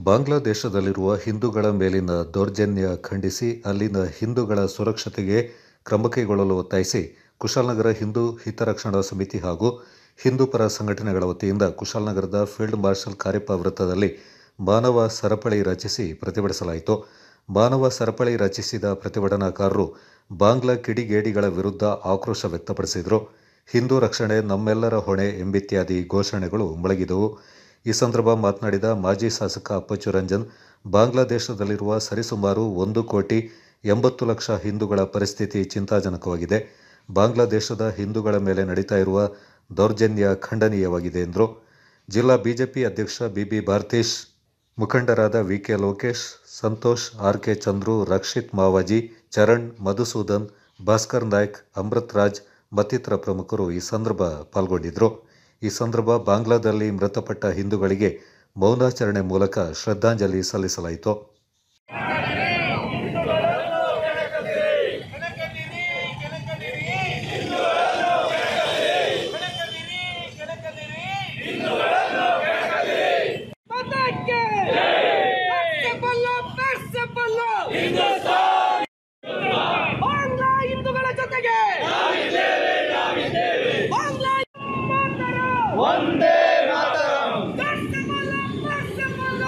ಬಾಂಗ್ಲಾದೇಶದಲ್ಲಿರುವ ಹಿಂದೂಗಳ ಮೇಲಿನ ದೌರ್ಜನ್ಯ ಖಂಡಿಸಿ ಅಲ್ಲಿನ ಹಿಂದೂಗಳ ಸುರಕ್ಷತೆಗೆ ಕ್ರಮ ಕೈಗೊಳ್ಳಲು ಒತ್ತಾಯಿಸಿ ಕುಶಾಲನಗರ ಹಿಂದೂ ಹಿತರಕ್ಷಣಾ ಸಮಿತಿ ಹಾಗೂ ಹಿಂದೂ ಪರ ಸಂಘಟನೆಗಳ ವತಿಯಿಂದ ಕುಶಾಲನಗರದ ಫೀಲ್ಡ್ ಮಾರ್ಷಲ್ ಕಾರ್ಯಪ್ಪ ವೃತ್ತದಲ್ಲಿ ಮಾನವ ಸರಪಳಿ ರಚಿಸಿ ಪ್ರತಿಭಟಿಸಲಾಯಿತು ಮಾನವ ಸರಪಳಿ ರಚಿಸಿದ ಪ್ರತಿಭಟನಾಕಾರರು ಬಾಂಗ್ಲಾ ಕಿಡಿಗೇಡಿಗಳ ವಿರುದ್ಧ ಆಕ್ರೋಶ ವ್ಯಕ್ತಪಡಿಸಿದರು ಹಿಂದೂ ರಕ್ಷಣೆ ನಮ್ಮೆಲ್ಲರ ಹೊಣೆ ಎಂಬಿತ್ಯಾದಿ ಘೋಷಣೆಗಳು ಮೊಳಗಿದವು ಈ ಸಂದರ್ಭ ಮಾತನಾಡಿದ ಮಾಜಿ ಶಾಸಕ ಅಪ್ಪಚ್ಚು ರಂಜನ್ ಬಾಂಗ್ಲಾದೇಶದಲ್ಲಿರುವ ಸರಿಸುಮಾರು ಒಂದು ಕೋಟಿ ಎಂಬತ್ತು ಲಕ್ಷ ಹಿಂದೂಗಳ ಪರಿಸ್ಥಿತಿ ಚಿಂತಾಜನಕವಾಗಿದೆ ಬಾಂಗ್ಲಾದೇಶದ ಹಿಂದೂಗಳ ಮೇಲೆ ನಡೀತಾ ಇರುವ ದೌರ್ಜನ್ಯ ಖಂಡನೀಯವಾಗಿದೆ ಎಂದರು ಜಿಲ್ಲಾ ಬಿಜೆಪಿ ಅಧ್ಯಕ್ಷ ಬಿಬಿ ಭಾರತೀಶ್ ಮುಖಂಡರಾದ V K Lokesh Santosh R K Chandru Rakshith Mavaji Charan Madhusudan Bhaskar Naik Amrut Raj ಮತ್ತಿತರ ಪ್ರಮುಖರು ಈ ಸಂದರ್ಭ ಪಾಲ್ಗೊಂಡಿದ್ದರು ಈ ಸಂದರ್ಭ ಬಾಂಗ್ಲಾದಲ್ಲಿ ಮೃತಪಟ್ಟ ಹಿಂದೂಗಳಿಗೆ ಮೌನಾಚರಣೆ ಮೂಲಕ ಶ್ರದ್ಧಾಂಜಲಿ ಸಲ್ಲಿಸಲಾಯಿತು ಪತಾಕೆ ಪರ್ಸಬಲ್ಲ ಪರ್ಸಬಲ್ಲ ಬಾಂಗ್ಲಾ ಹಿಂದೂಗಳ ಜೊತೆಗೆ ಬಾಂಗ್ಲಾ ಮಾತರು ಒಂದೇ ಮಾತರಂ ಪರ್ಸಬಲ್ಲ ಪರ್ಸಬಲ್ಲ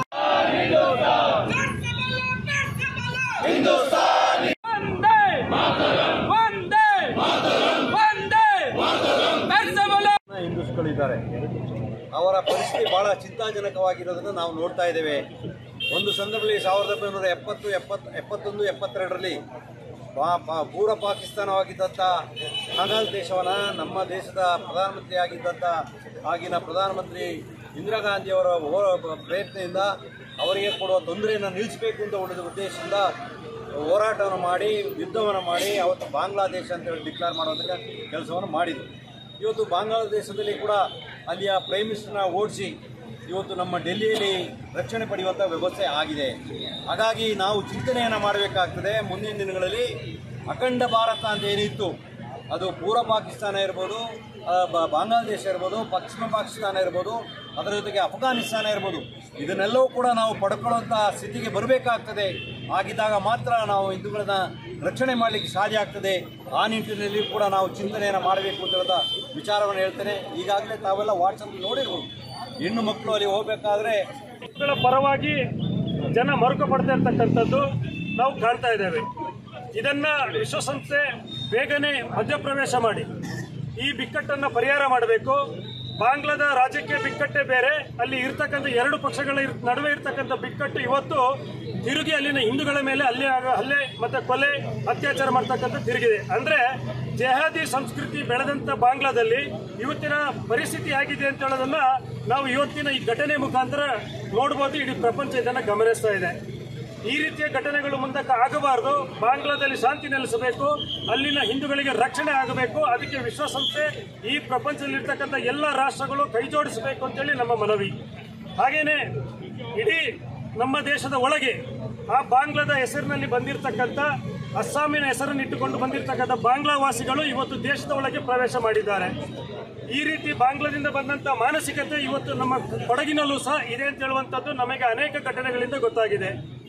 ಪರ್ಸಬಲ್ಲ ಪರ್ಸಬಲ್ಲ ಹಿಂದೂಸ್ತಾನಿ ಒಂದೇ ಮಾತರಂ ಒಂದೇ ಮಾತರಂ ಒಂದೇ ಮಾತರಂ ಪರ್ಸಬಲ್ಲ ಹಿಂದೂಸ್ಗಳಿದ್ದಾರೆ ಅವರ ಪರಿಸ್ಥಿತಿ ಬಹಳ ಚಿಂತಾಜನಕವಾಗಿರೋದನ್ನು ನಾವು ನೋಡ್ತಾ ಇದ್ದೇವೆ ಒಂದು ಸಂದರ್ಭದಲ್ಲಿ ಸಾವಿರದ ಒಂಬೈನೂರ ಎಪ್ಪತ್ತು ಎಪ್ಪತ್ತು ಎಪ್ಪತ್ತೊಂದು ಎಪ್ಪತ್ತೆರಡರಲ್ಲಿ ಪಾ ಪಾ ಪೂರ್ವ ಪಾಕಿಸ್ತಾನವಾಗಿದ್ದಂಥ ಬಾಂಗಾಲ್ ದೇಶವನ್ನು ನಮ್ಮ ದೇಶದ ಪ್ರಧಾನಮಂತ್ರಿ ಆಗಿದ್ದಂಥ ಆಗಿನ ಪ್ರಧಾನಮಂತ್ರಿ ಇಂದಿರಾ ಗಾಂಧಿಯವರ ಹೋ- ಪ್ರಯತ್ನದಿಂದ ಅವರಿಗೆ ಕೊಡುವ ತೊಂದರೆಯನ್ನು ನಿಲ್ಲಿಸಬೇಕು ಅಂತ ಉಳಿದ ಉದ್ದೇಶದಿಂದ ಹೋರಾಟವನ್ನು ಮಾಡಿ ಯುದ್ಧವನ್ನು ಮಾಡಿ ಅವತ್ತು ಬಾಂಗ್ಲಾದೇಶ ಅಂತೇಳಿ ಡಿಕ್ಲೇರ್ ಮಾಡುವಂಥ ಕೆಲಸವನ್ನು ಮಾಡಿದರು ಇವತ್ತು ಬಾಂಗ್ಲಾದೇಶದಲ್ಲಿ ಕೂಡ ಅಲ್ಲಿಯ ಪ್ರೈಮ್ ಮಿನಿಸ್ಟರ್ನ ಓಡಿಸಿ ಇವತ್ತು ನಮ್ಮ ಡೆಲ್ಲಿಯಲ್ಲಿ ರಕ್ಷಣೆ ಪಡೆಯುವಂಥ ವ್ಯವಸ್ಥೆ ಆಗಿದೆ ಹಾಗಾಗಿ ನಾವು ಚಿಂತನೆಯನ್ನು ಮಾಡಬೇಕಾಗ್ತದೆ ಮುಂದಿನ ದಿನಗಳಲ್ಲಿ ಅಖಂಡ ಭಾರತ ಅಂತ ಏನಿತ್ತು ಅದು ಪೂರ್ವ ಪಾಕಿಸ್ತಾನ ಇರ್ಬೋದು ಆ, ಬ- ಬಾಂಗ್ಲಾದೇಶ ಇರ್ಬೋದು ಪಶ್ಚಿಮ ಪಾಕಿಸ್ತಾನ ಇರ್ಬೋದು ಅದರ ಜೊತೆಗೆ ಅಫ್ಘಾನಿಸ್ತಾನ ಇರ್ಬೋದು ಇದನ್ನೆಲ್ಲವೂ ಕೂಡ ನಾವು ಪಡ್ಕೊಳ್ಳುವಂಥ ಸ್ಥಿತಿಗೆ ಬರಬೇಕಾಗ್ತದೆ ಆಗಿದ್ದಾಗ ಮಾತ್ರ ನಾವು ಹಿಂದೂಗಳನ್ನ ರಕ್ಷಣೆ ಮಾಡಲಿಕ್ಕೆ ಸಾಧ್ಯ ಆಗ್ತದೆ ಆ ನಿಟ್ಟಿನಲ್ಲಿ ಕೂಡ ನಾವು ಚಿಂತನೆಯನ್ನು ಮಾಡಬೇಕು ಅಂತ ಹೇಳಿದ ವಿಚಾರವನ್ನು ಹೇಳ್ತೇನೆ ಈಗಾಗಲೇ ತಾವೆಲ್ಲ ವಾಟ್ಸಪ್ ನೋಡಿರ್ಬೋದು ಹೆಣ್ಣು ಮಕ್ಕಳು ಅಲ್ಲಿ ಹೋಗಬೇಕಾದ್ರೆ ಗಳ ಪರವಾಗಿ ಜನ ಮರುಕ ಪಡ್ತಾ ಇರ್ತಕ್ಕಂಥದ್ದು ನಾವು ಕಾಣ್ತಾ ಇದ್ದೇವೆ ಇದನ್ನ ವಿಶ್ವಸಂಸ್ಥೆ ಬೇಗನೆ ಮಧ್ಯಪ್ರವೇಶ ಮಾಡಿ ಈ ಬಿಕ್ಕಟ್ಟನ್ನು ಪರಿಹಾರ ಮಾಡಬೇಕು ಬಾಂಗ್ಲಾದ ರಾಜಕೀಯ ಬಿಕ್ಕಟ್ಟೆ ಬೇರೆ ಅಲ್ಲಿ ಇರ್ತಕ್ಕಂಥ ಎರಡು ಪಕ್ಷಗಳ ಇರ್- ನಡುವೆ ಇರ್ತಕ್ಕಂಥ ಬಿಕ್ಕಟ್ಟು ಇವತ್ತು ತಿರುಗಿ ಅಲ್ಲಿನ ಹಿಂದೂಗಳ ಮೇಲೆ ಹಲ್ಲೆ ಆಗ- ಹಲ್ಲೆ ಮತ್ತೆ ಕೊಲೆ ಅತ್ಯಾಚಾರ ಮಾಡ್ತಕ್ಕಂಥ ತಿರುಗಿದೆ ಅಂದ್ರೆ ಜೆಹಾದಿ ಸಂಸ್ಕೃತಿ ಬೆಳೆದಂತ ಬಾಂಗ್ಲಾದಲ್ಲಿ ಇವತ್ತಿನ ಪರಿಸ್ಥಿತಿ ಆಗಿದೆ ಅಂತ ಹೇಳೋದನ್ನ ನಾವು ಇವತ್ತಿನ ಈ ಘಟನೆ ಮುಖಾಂತರ ನೋಡಬಹುದು ಇಡೀ ಪ್ರಪಂಚ ಇದನ್ನ ಗಮನಿಸ್ತಾ ಇದೆ ಈ ರೀತಿಯ ಘಟನೆಗಳು ಮುಂದಕ್ಕೆ ಆಗಬಾರದು ಬಾಂಗ್ಲಾದಲ್ಲಿ ಶಾಂತಿ ನೆಲೆಸಬೇಕು ಅಲ್ಲಿನ ಹಿಂದೂಗಳಿಗೆ ರಕ್ಷಣೆ ಆಗಬೇಕು ಅದಕ್ಕೆ ವಿಶ್ವಸಂಸ್ಥೆ ಈ ಪ್ರಪಂಚದಲ್ಲಿರ್ತಕ್ಕಂಥ ಎಲ್ಲ ರಾಷ್ಟ್ರಗಳು ಕೈ ಜೋಡಿಸಬೇಕು ಅಂತೇಳಿ ನಮ್ಮ ಮನವಿ ಹಾಗೇನೆ ಇಡೀ ನಮ್ಮ ದೇಶದ ಒಳಗೆ ಆ ಬಾಂಗ್ಲಾದ ಹೆಸರಿನಲ್ಲಿ ಬಂದಿರತಕ್ಕಂಥ ಅಸ್ಸಾಮಿನ ಹೆಸರನ್ನು ಇಟ್ಟುಕೊಂಡು ಬಂದಿರತಕ್ಕಂಥ ಬಾಂಗ್ಲಾ ವಾಸಿಗಳು ಇವತ್ತು ದೇಶದ ಒಳಗೆ ಪ್ರವೇಶ ಮಾಡಿದ್ದಾರೆ ಈ ರೀತಿ ಬಾಂಗ್ಲಾದಿಂದ ಬಂದಂತ ಮಾನಸಿಕತೆ ಇವತ್ತು ನಮ್ಮ ಕೊಡಗಿನಲ್ಲೂ ಸಹ ಇದೆ ಅಂತ ಹೇಳುವಂತದ್ದು ನಮಗೆ ಅನೇಕ ಘಟನೆಗಳಿಂದ ಗೊತ್ತಾಗಿದೆ